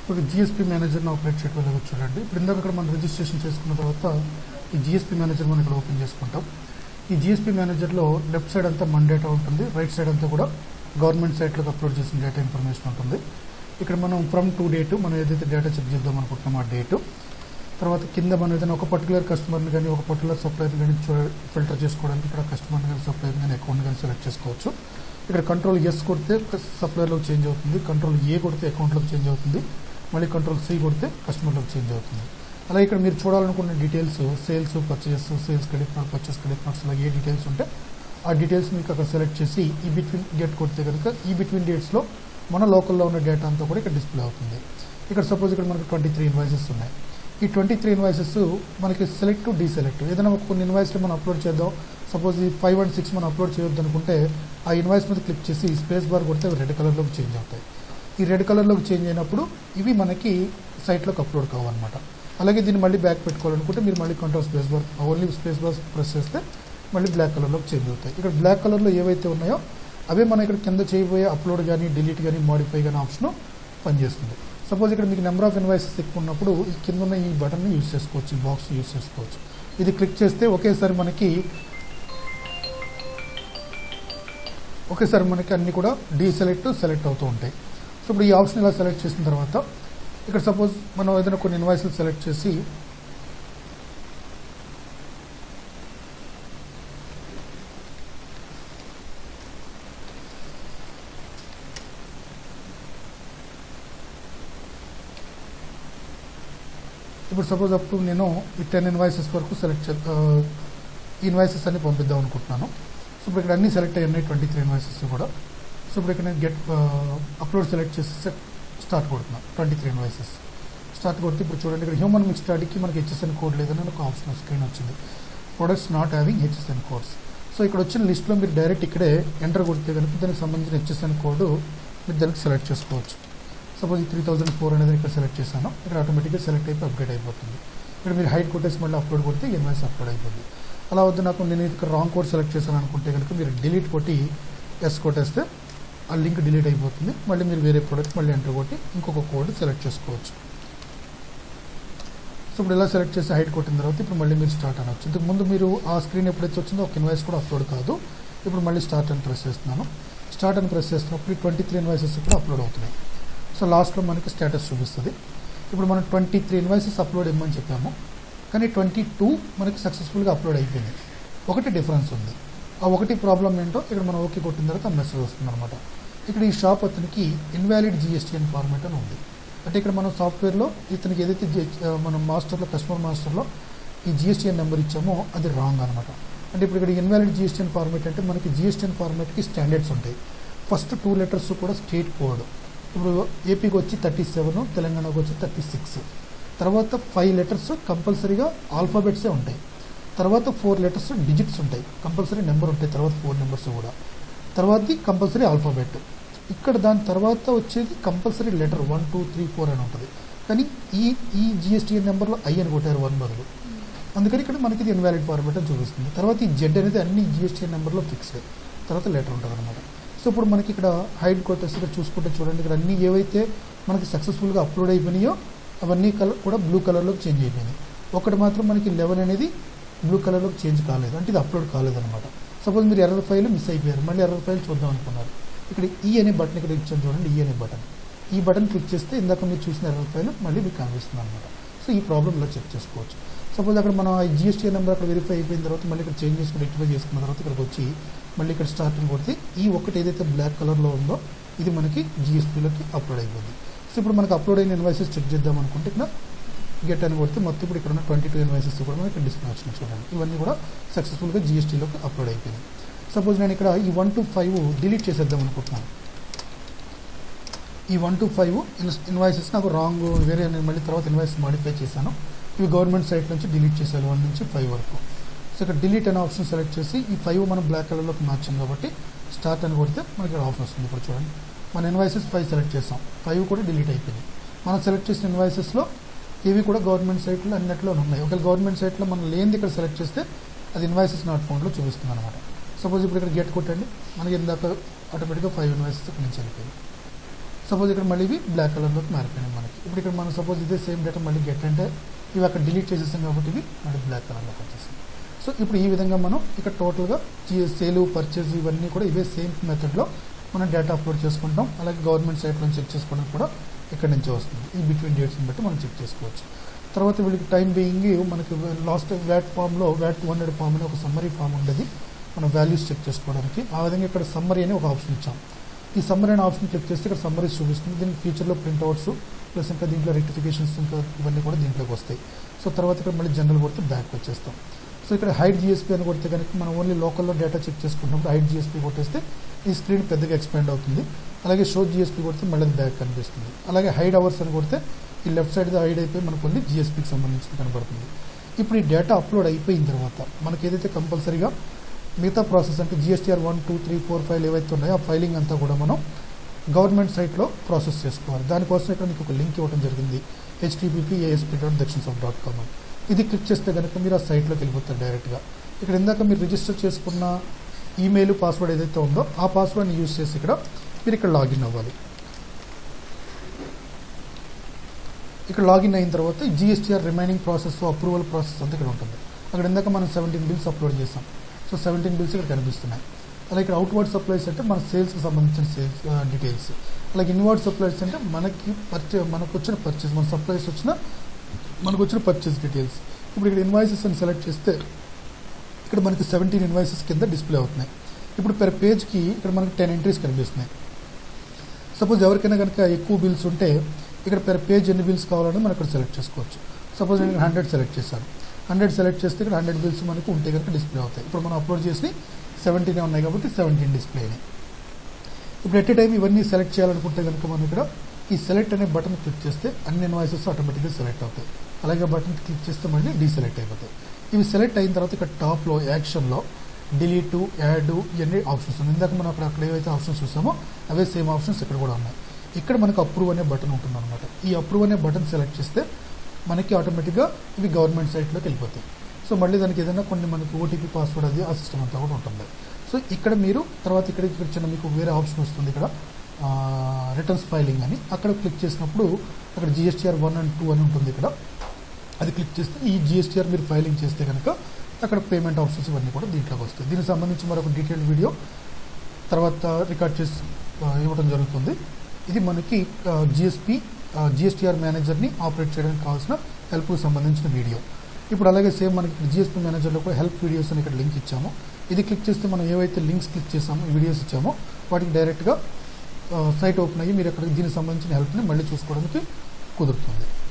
ఇప్పుడు జిఎస్పీ మేనేజర్ని ఆపరేట్ చేయడం వల్ల చూడండి ఇప్పుడు ఇందాక ఇక్కడ మనం రిజిస్ట్రేషన్ చేసుకున్న తర్వాత ఈ జిఎస్పీ మేనేజర్ మనం ఇక్కడ ఓపెన్ చేసుకుంటాం ఈ జిఎస్పీ మేనేజర్లో లెఫ్ట్ సైడ్ అంతా మన డేటా ఉంటుంది రైట్ సైడ్ అంతా కూడా గవర్నమెంట్ సైట్లోకి అప్లోడ్ చేసిన డేటా ఇన్ఫర్మేషన్ ఉంటుంది ఇక్కడ మనం ఫ్రమ్ టు డేట్ మనం ఏదైతే డేటా చెక్ చేద్దాం అనుకుంటున్నామో ఆ డేటు తర్వాత కింద మనం ఏదైనా ఒక పర్టికులర్ కస్టమర్ని కానీ ఒక పర్టికులర్ సప్లైని కానీ ఫిల్టర్ చేసుకోవడానికి ఇక్కడ కస్టమర్ని కానీ సప్లైని కానీ అకౌంట్ కానీ సెలెక్ట్ చేసుకోవచ్చు ఇక్కడ కంట్రోల్ ఎస్ కొడితే సప్లైలోకి చేంజ్ అవుతుంది కంట్రోల్ ఏ కొడితే అకౌంట్లోకి చేంజ్ అవుతుంది మళ్ళీ కంట్రోల్ సి కొడితే కస్టమర్లోకి చేంజ్ అవుతుంది అలాగే ఇక్కడ మీరు చూడాలనుకున్న details sales purchase sales credit card purchase credit cards అలా ఏ డీటెయిల్స్ ఉంటే ఆ డీటెయిల్స్ మీకు అక్కడ సెలెక్ట్ చేసి ఈ బిట్వీన్ గెట్ కొడితే కనుక ఈ బిట్వీన్ డేట్స్లో మన లోకల్లో ఉన్న డేటా అంతా కూడా ఇక్కడ డిస్ప్లే అవుతుంది ఇక్కడ సపోజ్ ఇక్కడ మనకు ట్వంటీ త్రీ ఇన్వాయిసెస్ ఉన్నాయి ఈ ట్వంటీ త్రీ ఇన్వాయిసెస్ మనకి సెలెక్ట్ డీసెలెక్ట్ ఏదైనా ఒక కొన్ని ఇన్వాయిస్లు మనం అప్లోడ్ చేద్దాం సపోజ్ ఈ ఫైవ్ అండ్ సిక్స్ మనం అప్లోడ్ చేయొద్దు అనుకుంటే ఆ ఇన్వాయిస్ మీద క్లిక్ చేసి స్పేస్ బార్ కొడితే అవి రెడ్ కలర్లోకి చేంజ్ అవుతాయి ఈ రెడ్ కలర్లోకి చేంజ్ అయినప్పుడు ఇవి మనకి సైట్లోకి అప్లోడ్ కావన్నమాట అలాగే దీన్ని మళ్ళీ బ్యాక్ పెట్టుకోవాలనుకుంటే మీరు మళ్ళీ control space bar only space bar press చేస్తే మళ్ళీ బ్లాక్ కలర్లోకి చేంజ్ అవుతాయి ఇక్కడ బ్లాక్ కలర్లో ఏవైతే ఉన్నాయో అవే మనం ఇక్కడ కింద చేయబోయే అప్లోడ్ కానీ డిలీట్ కానీ మాడిఫై కానీ ఆప్షన్ పనిచేస్తుంది సపోజ్ ఇక్కడ మీకు నెంబర్ ఆఫ్ ఇన్వాయిసెస్ ఎక్కువ ఉన్నప్పుడు ఈ కింద ఉన్న ఈ బటన్ని యూజ్ చేసుకోవచ్చు ఈ బాక్స్ యూజ్ చేసుకోవచ్చు ఇది క్లిక్ చేస్తే ఒకేసారి మనకి ఒకేసారి మనకి అన్ని కూడా డీసెలెక్ట్ సెలెక్ట్ అవుతూ ఉంటాయి సో ఇప్పుడు ఈ ఆప్షన్ ఇలా సెలెక్ట్ చేసిన తర్వాత ఇక్కడ సపోజ్ మనం ఏదైనా కొన్ని ఇన్వాయిస్లు సెలెక్ట్ చేసి ఇప్పుడు సపోజ్ అప్పుడు నేను ఈ టెన్ ఇన్వాయిసెస్ వరకు సెలెక్ట్ చే ఈ ఇన్వాయిసెస్ అన్ని పంపిద్దాం అనుకుంటున్నాను సో ఇప్పుడు ఇక్కడ అన్ని సెలెక్ట్ అయ్యాయి ట్వంటీ త్రీ ఇన్వాయిసెస్ కూడా సో ఇప్పుడు ఇక్కడ నేను గెట్ అప్లోడ్ సెలెక్ట్ చేసి స్టార్ట్ కొడుతున్నాను ట్వంటీ త్రీ ఇన్వాయిసెస్ స్టార్ట్ కొడితే ఇప్పుడు చూడండి ఇక్కడ హ్యూమన్ మిక్స్ స్టడీకి మనకి హెచ్ఎస్ఎన్ కోడ్ లేదని ఒక ఆప్షన్ స్క్రీన్ వచ్చింది products not having HSN codes so ఇక్కడ వచ్చిన లిస్ట్లో మీరు డైరెక్ట్ ఇక్కడే ఎంటర్ కొడితే కనుక దానికి సంబంధించిన హెచ్ఎస్ఎన్ కోడ్ మీరు దానికి సెలెక్ట్ చేసుకోవచ్చు సపోజ్ త్రీ థౌసండ్ ఫోర్ అనేది ఇక్కడ సెలెక్ట్ చేశాను ఇక్కడ ఆటోమేటిక్గా సెలెక్ట్ అయిపోయి అప్డేట్ అయిపోతుంది ఇక్కడ మీరు హైట్ కొట్టేసి మళ్ళీ అప్లోడ్ కొడితే ఇన్వాయిస్ అప్లోడ్ అయిపోతుంది అలా వద్దు నాకు నేను ఇక్కడ రాంగ్ కోడ్ సెలెక్ట్ చేశాను అనుకుంటే కనుక మీరు డిలీట్ కొట్టి ఎస్ కొట్టేస్తే ఆ లింక్ డిలీట్ అయిపోతుంది మళ్ళీ మీరు వేరే ప్రోడక్ట్ మళ్ళీ ఎంటర్ కొట్టి ఇంకొక కోడ్ సెలెక్ట్ చేసుకోవచ్చు సో ఇప్పుడు ఇలా సెలెక్ట్ చేసి హైట్ కొట్టిన తర్వాత ఇప్పుడు మళ్ళీ మీరు స్టార్ట్ అనవచ్చు ఇంతకు ముందు మీరు ఆ స్క్రీన్ ఎప్పుడైతే వచ్చిందో ఒక ఇన్వాయిస్ కూడా అప్లోడ్ కాదు ఇప్పుడు మళ్ళీ స్టార్ట్ అని ప్రెస్ చేస్తున్నాను స్టార్ట్ అని ప్రెస్ చేస్తున్నప్పుడు ఈ ట్వంటీ త్రీ ఇన్వాయిసెస్ కూడా అప్లోడ్ అవుతున్నాయి సో లాస్ట్లో మనకి స్టేటస్ చూపిస్తుంది ఇప్పుడు మనం ట్వంటీ త్రీ ఇన్వాయిసెస్ అప్లోడ్ ఇవ్వమని చెప్పాము కానీ ట్వంటీ టూ మనకి సక్సెస్ఫుల్గా అప్లోడ్ అయిపోయింది ఒకటి డిఫరెన్స్ ఉంది ఆ ఒకటి ప్రాబ్లం ఏంటో ఇక్కడ మనం ఓకే కొట్టిన తర్వాత మెసేజ్ వస్తుంది అనమాట ఇక్కడ ఈ షాప్ అతనికి ఇన్వాలిడ్ జిఎస్టీ అని ఫార్మేట్ అని ఉంది అంటే ఇక్కడ మనం సాఫ్ట్వేర్లో ఇతనికి ఏదైతే జి- ఆ, మనం మాస్టర్లో కస్టమర్ మాస్టర్లో ఈ జిఎస్టీఎన్ నెంబర్ ఇచ్చామో అది రాంగ్ అనమాట అంటే ఇప్పుడు ఇక్కడ ఇన్వాలిడ్ జిఎస్టీఎన్ ఫార్మేట్ అంటే మనకి జిఎస్టీఎన్ ఫార్మేట్కి స్టాండర్డ్స్ ఉంటాయి ఫస్ట్ టూ లెటర్స్ కూడా స్టేట్ కోడ్ ఇప్పుడు ఏపీకి వచ్చి థర్టీ సెవెన్ తెలంగాణకు వచ్చి థర్టీ సిక్స్ తర్వాత ఫైవ్ లెటర్స్ కంపల్సరీగా ఆల్ఫాబెట్సే ఉంటాయి తర్వాత ఫోర్ లెటర్స్ డిజిట్స్ ఉంటాయి కంపల్సరీ నెంబర్ ఉంటాయి తర్వాత ఫోర్ నెంబర్స్ కూడా తర్వాతది కంపల్సరీ ఆల్ఫాబెట్ ఇక్కడ దాని తర్వాత వచ్చేది compulsory letter one two three four అని ఉంటుంది కానీ ఈ ఈ జిఎస్టీఎన్ నెంబర్లో ఐ అని కొట్టారు వన్ బదులు అందుకని ఇక్కడ మనకి ఇది ఇన్వాలిడ్ ఫార్మేట్ అని చూపిస్తుంది తర్వాత ఈ జెడ్ అనేది అన్ని జిఎస్టీఎన్ నెంబర్లో ఫిక్స్డ్ తర్వాత లెటర్ ఉంటుంది అనమాట సో ఇప్పుడు మనకి ఇక్కడ హైడ్ కొట్టేసి ఇక్కడ చూసుకుంటే చూడండి ఇక్కడ అన్ని ఏవైతే మనకి సక్సెస్ఫుల్గా అప్లోడ్ అయిపోయినాయో అవన్నీ కలర్ కూడా బ్లూ కలర్లోకి చేంజ్ అయిపోయినాయి ఒకటి మాత్రం మనకి లెవెన్ అనేది బ్లూ కలర్లోకి చేంజ్ కాలేదు అంటే ఇది అప్లోడ్ కాలేదన్నమాట సపోజ్ మీరు ఎర్రర్ ఫైల్ మిస్ అయిపోయారు మళ్ళీ ఎర్రర్ ఫైల్ చూద్దాం అనుకున్నారు ఇక్కడ ఈ అనే బటన్ ఇక్కడ ఇచ్చాను చూడండి ఈ అనే బటన్ ఈ బటన్ క్లిక్ చేస్తే ఇందాక మీరు చూసిన ఎర్రర్ ఫైల్ మళ్ళీ మీకు కనిపిస్తుంది అనమాట సో ఈ ప్రాబ్లం ఇలా చెక్ చేసుకోవచ్చు సపోజ్ అక్కడ మనం జిఎస్టీ నెంబర్ అక్కడ వెరిఫై అయిపోయిన తర్వాత మళ్ళీ ఇక్కడ చేంజ్ చేసుకుని రెక్టిఫై చేసుకున్న తర్వాత ఇక్కడికి వచ్చి మళ్ళీ ఇక్కడ స్టార్టింగ్ కొడితే ఈ ఒకటి ఏదైతే బ్లాక్ కలర్లో ఉందో ఇది మనకి జిఎస్టీలోకి అప్లోడ్ అయిపోయింది సో ఇప్పుడు మనకి అప్లోడ్ అయిన ఇన్వాయిసెస్ చెక్ చేద్దాం అనుకుంటే ఇక్కడ గెట్ అని కొడితే మొత్తం ఇప్పుడు ఇక్కడ ఉన్న ట్వంటీ టూ ఇన్వాయిసెస్ కూడా మనకి డిస్ప్లే వచ్చినాయి చూడండి ఇవన్నీ కూడా సక్సెస్ఫుల్గా జిఎస్టీలోకి అప్లోడ్ అయిపోయింది సపోజ్ నేను ఇక్కడ ఈ వన్ టు ఫైవ్ డిలీట్ చేసేద్దాం అనుకుంటున్నాను ఈ వన్ టు ఫైవ్ ఇన్వాయిసెస్ నాకు రాంగ్ వేరే నేను మళ్ళీ తర్వాత ఇన్వాయిస్ మాడిఫై చేశాను ఇవి గవర్నమెంట్ సైట్ నుంచి డిలీట్ చేశాను వన్ నుంచి ఫైవ్ వరకు సో ఇక్కడ డిలీట్ అనే ఆప్షన్ సెలెక్ట్ చేసి ఈ ఫైవ్ మనం బ్లాక్ కలర్లోకి మార్చాం కాబట్టి స్టార్ట్ అని కొడితే మనకి ఇక్కడ ఆప్షన్ వస్తుంది ఇప్పుడు చూడండి మన ఇన్వాయిసెస్ ఫైవ్ సెలెక్ట్ చేసాం ఫైవ్ కూడా డిలీట్ అయిపోయింది మనం సెలెక్ట్ చేసిన ఇన్వాయిసెస్లో ఇవి కూడా గవర్నమెంట్ సైట్లో అన్నిట్లో ఉన్నాయి ఒకవేళ గవర్నమెంట్ సైట్లో మనం లేనిది ఇక్కడ సెలెక్ట్ చేస్తే అది ఇన్వాయిసెస్ నాట్ ఫౌండ్లో చూపిస్తుంది అనమాట సపోజ్ ఇప్పుడు ఇక్కడ గెట్ కొట్టండి మనకి ఇందాక ఆటోమేటిక్గా ఫైవ్ ఇన్వాయిసెస్ ఇక్కడ నుంచి వెళ్ళిపోయింది సపోజ్ ఇక్కడ మళ్ళీ ఇవి బ్లాక్ కలర్లోకి మారిపోయినాయి మనకి ఇప్పుడు ఇక్కడ మనం సపోజ్ ఇదే సేమ్ డేటా మళ్ళీ గెట్ అంటే ఇవి అక్కడ డిలీట్ చేసేసాం కాబట్టి ఇవి మళ్ళీ బ్లాక్ కలర్లోకి వచ్చేసాయి సో ఇప్పుడు ఈ విధంగా మనం ఇక్కడ టోటల్గా సేలు పర్చేజ్ ఇవన్నీ కూడా ఇవే సేమ్ మెథడ్లో మనం డేటా అప్లోడ్ చేసుకుంటాం అలాగే గవర్నమెంట్ సైట్లో చెక్ చేసుకోవడం కూడా ఇక్కడ నుంచి వస్తుంది ఈ బిట్వీన్ డేట్స్ని బట్టి మనం చెక్ చేసుకోవచ్చు తర్వాత వీళ్ళకి టైం బీయింగ్ మనకి లాస్ట్ వ్యాట్ ఫామ్లో వ్యాట్ టూ హండ్రెడ్ ఫామ్ అని ఒక సమ్మరీ ఫామ్ ఉండేది మనం వాల్యూస్ చెక్ చేసుకోవడానికి ఆ విధంగా ఇక్కడ సమ్మరీ అని ఒక ఆప్షన్ ఇచ్చాం ఈ సమ్మరీ అనే ఆప్షన్ క్లిక్ చేస్తే ఇక్కడ సమ్మరీస్ చూపిస్తుంది దీనికి ఫ్యూచర్లో ప్రింట్అవుట్స్ ప్లస్ ఇంకా దీంట్లో రెక్టిఫికేషన్స్ ఇంకా ఇవన్నీ కూడా దీంట్లోకి వస్తాయి సో తర్వాత ఇక్కడ మళ్ళీ జనరల్ కొడితే బ్యాక్ వచ్చేస్తాం సో ఇక్కడ హైట్ జిఎస్పీ అని కొడితే కనుక మనం ఓన్లీ లోకల్లో డేటా చెక్ చేసుకున్నప్పుడు హైట్ జిఎస్పీ కొట్టేస్తే ఈ స్క్రీన్ పెద్దగా ఎక్స్పాండ్ అవుతుంది అలాగే షో జిఎస్పీ కొడితే మళ్ళీ బ్యాక్ కనిపిస్తుంది అలాగే హైడ్ అవర్స్ అని కొడితే ఈ లెఫ్ట్ సైడ్ హైడ్ అయిపోయి మనకు ఓన్లీ జిఎస్పీకి సంబంధించి కనబడుతుంది ఇప్పుడు ఈ డేటా అప్లోడ్ అయిపోయిన తర్వాత మనకి ఏదైతే కంపల్సరీగా మిగతా ప్రాసెస్ అంటే GSTR one two three four five ఏవైతే ఉన్నాయో ఆ ఫైలింగ్ అంతా కూడా మనం గవర్నమెంట్ సైట్లో ప్రాసెస్ చేసుకోవాలి దానికోసం ఇక్కడ మీకు ఒక లింక్ ఇవ్వడం జరిగింది హెచ్టీపీపీ ఏఎస్పీ డాట్ దక్షిణ సబ్ డాట్ కామ్ అని ఇది క్లిక్ చేస్తే కనుక మీరు ఆ సైట్లోకి వెళ్ళిపోతారు డైరెక్ట్గా ఇక్కడ ఇందాక మీరు రిజిస్టర్ చేసుకున్న ఈమెయిల్ పాస్వర్డ్ ఏదైతే ఉందో ఆ పాస్వర్డ్ని యూజ్ చేసి ఇక్కడ మీరు ఇక్కడ లాగిన్ అవ్వాలి ఇక్కడ లాగిన్ అయిన తర్వాత GSTR remaining process approval process అంతా ఇక్కడ ఉంటుంది అక్కడ ఇందాక మనం సెవెంటీన్ బిల్స్ అప్లోడ్ చేసాం సో సెవెంటీన్ బిల్స్ ఇక్కడ కనిపిస్తున్నాయి అలాగే ఇక్కడ అవుట్వర్డ్ సప్లైస్ అంటే మన సేల్స్కి సంబంధించిన సేల్స్ డీటెయిల్స్ అలాగే ఇన్వర్డ్ సప్లైస్ అంటే మనకి పర్చే మనకు వచ్చిన పర్చేస్ మన సప్లైస్ వచ్చిన మనకు వచ్చిన పర్చేస్ డీటెయిల్స్ ఇప్పుడు ఇక్కడ ఇన్వాయిసెస్ అని సెలెక్ట్ చేస్తే ఇక్కడ మనకి సెవెంటీన్ ఇన్వాయిసెస్ కింద డిస్ప్లే అవుతున్నాయి ఇప్పుడు పెర్ పేజ్కి ఇక్కడ మనకి టెన్ ఎంట్రీస్ కనిపిస్తున్నాయి సపోజ్ ఎవరికైనా కనుక ఎక్కువ బిల్స్ ఉంటే ఇక్కడ పెర్ పేజ్ ఎన్ని బిల్స్ కావాలని మనం ఇక్కడ సెలెక్ట్ చేసుకోవచ్చు సపోజ్ నేను హండ్రెడ్ సెలెక్ట్ చేశాను హండ్రెడ్ సెలెక్ట్ చేస్తే ఇక్కడ హండ్రెడ్ బిల్స్ మనకు ఉంటే కనుక డిస్ప్లే అవుతాయి ఇప్పుడు మనం అప్లోడ్ చేసి సెవెంటీనే ఉన్నాయి కాబట్టి సెవెంటీన్ డిస్ప్లే అయినాయి ఇప్పుడు ఎట్ ఏ టైం ఇవన్నీ సెలెక్ట్ చేయాలనుకుంటే కనుక మనం ఇక్కడ ఈ సెలెక్ట్ అనే బటన్ క్లిక్ చేస్తే అన్ని ఇన్వాయిసెస్ ఆటోమేటిక్గా సెలెక్ట్ అవుతాయి అలాగే బటన్ క్లిక్ చేస్తే మళ్ళీ డీసెలెక్ట్ అయిపోతాయి ఇవి సెలెక్ట్ అయిన తర్వాత ఇక్కడ టాప్లో యాక్షన్లో డిలీట్ యాడ్ ఇవన్నీ ఆప్షన్స్ ఉన్నాయి ఇందాక మనం అక్కడ అక్కడ ఏవైతే ఆప్షన్స్ చూసామో అవే సేమ్ ఆప్షన్స్ ఇక్కడ కూడా ఉన్నాయి ఇక్కడ మనకు అప్రూవ్ అనే బటన్ ఉంటుంది అనమాట ఈ అప్రూవ్ అనే బటన్ సెలెక్ట్ చేస్తే మనకి ఆటోమేటిక్గా ఇవి గవర్నమెంట్ సైట్లోకి వెళ్ళిపోతాయి సో మళ్ళీ దానికి ఏదైనా కొన్ని మనకి ఓటీపీ పాస్వర్డ్ అది ఆ సిస్టమ్ అంతా కూడా ఉంటుంది సో ఇక్కడ మీరు తర్వాత ఇక్కడ ఇక్కడ చిన్న మీకు వేరే ఆప్షన్ వస్తుంది ఇక్కడ రిటర్న్స్ ఫైలింగ్ అని అక్కడ క్లిక్ చేసినప్పుడు అక్కడ జిఎస్టీఆర్ వన్ అండ్ టూ అని ఉంటుంది ఇక్కడ అది క్లిక్ చేస్తే ఈ జిఎస్టీఆర్ మీరు ఫైలింగ్ చేస్తే కనుక అక్కడ పేమెంట్ ఆప్షన్స్ ఇవన్నీ కూడా దీంట్లోకి వస్తాయి దీనికి సంబంధించి మరొక డీటెయిల్డ్ వీడియో తర్వాత రికార్డ్ చేసి ఆ, ఇవ్వడం జరుగుతుంది ఇది మనకి జిఎస్పి జిఎస్టీఆర్ మేనేజర్ని ఆపరేట్ చేయడానికి కావాల్సిన హెల్ప్కి సంబంధించిన వీడియో ఇప్పుడు అలాగే సేమ్ మనకి జిఎస్పి మేనేజర్లో కూడా హెల్ప్ వీడియోస్ అని ఇక్కడ లింక్ ఇచ్చాము ఇది క్లిక్ చేస్తే మనం ఏవైతే లింక్స్ క్లిక్ చేసామో వీడియోస్ ఇచ్చామో వాటికి డైరెక్ట్గా సైట్ ఓపెన్ అయ్యి మీరు అక్కడ దీనికి సంబంధించిన హెల్ప్ని మళ్ళీ చూసుకోవడానికి కుదురుతుంది